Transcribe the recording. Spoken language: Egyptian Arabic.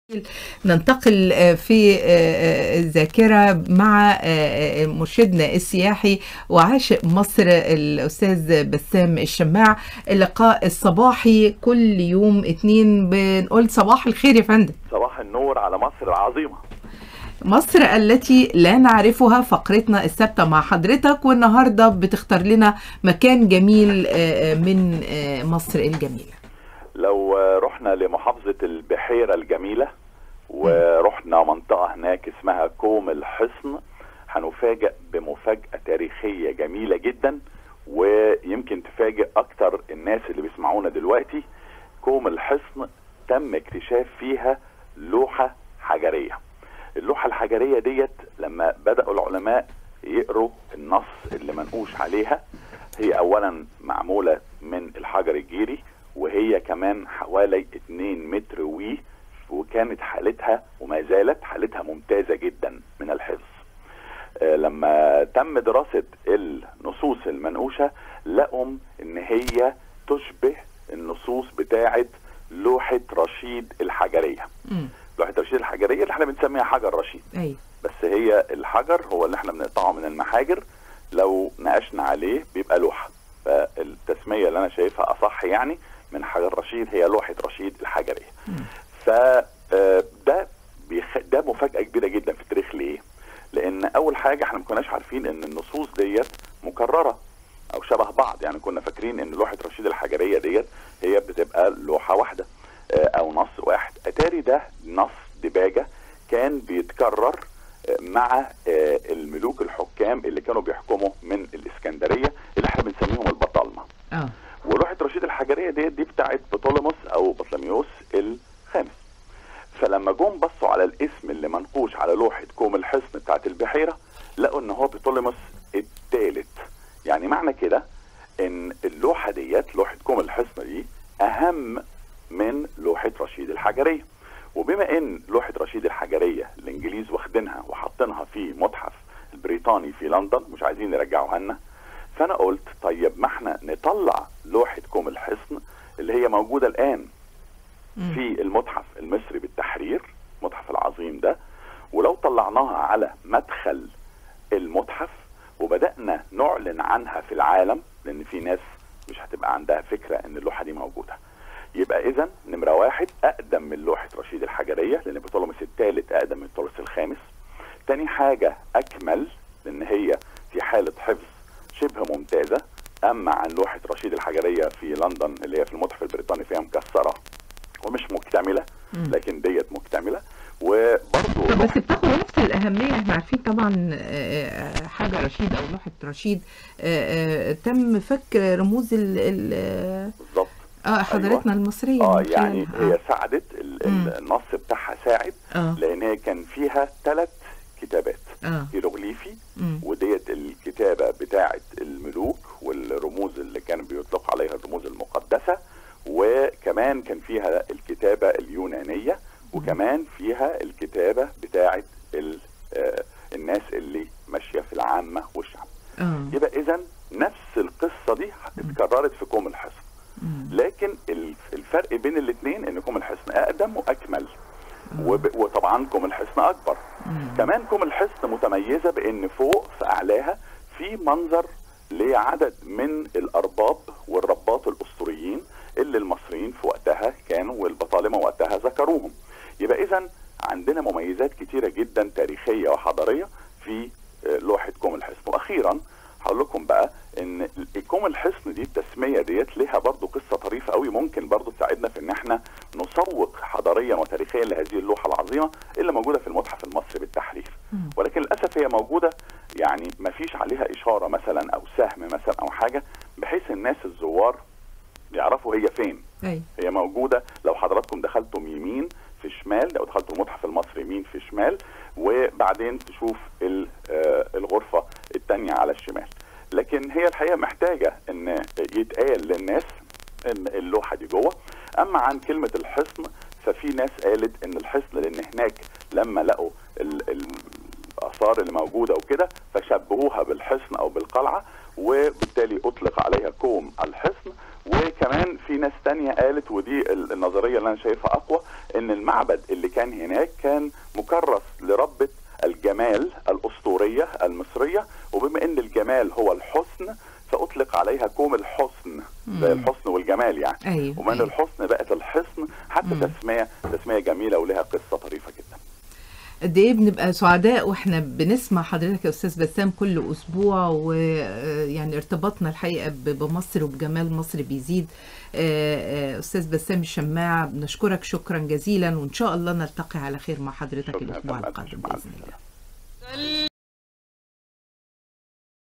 ننتقل في الذاكرة مع مرشدنا السياحي وعاشق مصر الأستاذ بسام الشماع اللقاء الصباحي كل يوم اتنين بنقول صباح الخير يا فندم صباح النور على مصر العظيمة مصر التي لا نعرفها فقرتنا الثابتة مع حضرتك والنهاردة بتختار لنا مكان جميل من مصر الجميلة لو رحنا لمحافظة البحيرة الجميلة ورحنا منطقة هناك اسمها كوم الحصن هنفاجئ بمفاجأة تاريخية جميلة جدا ويمكن تفاجئ أكتر الناس اللي بيسمعونا دلوقتي كوم الحصن تم اكتشاف فيها لوحة حجرية اللوحة الحجرية ديت لما بدأوا العلماء يقروا النص اللي منقوش عليها هي أولا معمولة من الحجر الجيري وهي كمان حوالي 2 متر وي وكانت حالتها وما زالت حالتها ممتازة جدا من الحفظ آه لما تم دراسة النصوص المنقوشة لقوا ان هي تشبه النصوص بتاعة لوحة رشيد الحجرية مم. لوحة رشيد الحجرية اللي احنا بنسميها حجر رشيد أي. بس هي الحجر هو اللي احنا بنقطعه من المحاجر لو نقشنا عليه بيبقى لوحة فالتسمية اللي انا شايفها اصح يعني من حجر رشيد هي لوحة رشيد الحجرية فده بيخ... ده مفاجأة كبيرة جدا في التاريخ ليه؟ لأن أول حاجة احنا ما كناش عارفين إن النصوص ديت مكررة أو شبه بعض يعني كنا فاكرين إن لوحة رشيد الحجرية ديت هي بتبقى لوحة واحدة أو نص واحد أتاري ده نص دباجة كان بيتكرر مع الملوك الحكام اللي كانوا بيحكموا من الإسكندرية اللي احنا بنسميهم البطالمة اه ولوحة رشيد الحجرية ديت دي بتاعت بطولموس أو بطلميوس الخامس فلما جم بصوا على الاسم اللي منقوش على لوحة كوم الحصن بتاعت البحيرة لقوا ان هو بطولموس الثالث يعني معنى كده ان اللوحة ديت لوحة كوم الحصن دي اهم من لوحة رشيد الحجرية وبما ان لوحة رشيد الحجرية الانجليز واخدينها وحاطينها في متحف البريطاني في لندن مش عايزين يرجعوها لنا فانا قلت طيب ما احنا نطلع لوحة كوم الحصن اللي هي موجودة الان في المتحف المصري بالتحرير المتحف العظيم ده ولو طلعناها على مدخل المتحف وبدأنا نعلن عنها في العالم لأن في ناس مش هتبقى عندها فكرة إن اللوحة دي موجودة يبقى إذا نمرة واحد أقدم من لوحة رشيد الحجرية لأن بطولمس الثالث أقدم من بطولمس الخامس تاني حاجة أكمل لأن هي في حالة حفظ شبه ممتازة أما عن لوحة رشيد الحجرية في لندن اللي هي في المتحف البريطاني فيها مكسرة ومش مكتمله مم. لكن ديت مكتمله وبرضه طب بس بتاخد نفس الأهمية احنا عارفين طبعا آه، حاجة رشيد أو لوحة رشيد آه، آه، تم فك رموز ال ال بالظبط اه حضارتنا المصرية اه من يعني خلالها. هي ساعدت ال- مم. ال- النص بتاعها ساعد اه لان هي كان فيها ثلاث كتابات اه هيروغليفي مم. وديت الكتابه بتاعه الملوك والرموز اللي كان بيطلق عليها الرموز المقدسه وكمان كان فيها الكتابه اليونانيه وكمان فيها الكتابه بتاعه ال- آه، الناس اللي ماشيه في العامه والشعب اه يبقى اذا نفس القصه دي اتكررت في كوم الحصن مم. لكن ال- الفرق بين الاثنين ان كوم الحصن اقدم واكمل وب- وطبعا كوم الحصن اكبر مم. كمان كوم الحصن متميزه بان فوق في اعلاها في منظر لعدد من الارباب والرباط الاسطوريين اللي المصريين في وقتها كانوا والبطالمه وقتها ذكروهم يبقى اذا عندنا مميزات كتيره جدا تاريخيه وحضاريه في آه، لوحه كوم الحصن واخيرا هقول لكم بقى ان كوم الحصن دي التسميه ديت ليها برضو قصه طريفه قوي ممكن برضو تساعدنا في ان احنا نسوق حضاريا وتاريخيا لهذه اللوحه العظيمه اللي موجوده في المتحف المصري بالتحرير مم. ولكن للاسف هي موجوده يعني ما فيش عليها اشاره مثلا او سهم مثلا او حاجه بحيث الناس الزوار يعرفوا هي فين اي هي موجوده لو حضراتكم دخلتم يمين في شمال لو دخلتوا المتحف المصري يمين في شمال وبعدين تشوف ال- آه، الغرفه الثانيه على الشمال لكن هي الحقيقه محتاجه ان يتقال للناس ان اللوحه دي جوه اما عن كلمه الحصن ففي ناس قالت ان الحصن لان هناك لما لقوا ال- ال- الاثار اللي موجوده وكده فشبهوها بالحصن او بالقلعه وبالتالي اطلق عليها كوم الحصن وكمان في ناس تانية قالت ودي ال- النظريه اللي انا شايفها اقوى ان ان المعبد اللي كان هناك كان مكرس لربة الجمال الاسطورية المصرية وبما ان الجمال هو الحسن فاطلق عليها كوم الحسن زي الحسن والجمال يعني أيوة ومن أيوة. الحسن بقت الحصن حتى مم. تسمية تسمية جميلة ولها قصة طريفة جدا قد ايه بنبقى سعداء واحنا بنسمع حضرتك يا استاذ بسام كل اسبوع ويعني ارتباطنا الحقيقه ب- بمصر وبجمال مصر بيزيد آه، آه، استاذ بسام الشماع بنشكرك شكرا جزيلا وان شاء الله نلتقي على خير مع حضرتك شكراً الاسبوع يا فندم. القادم مع باذن الله السلامة.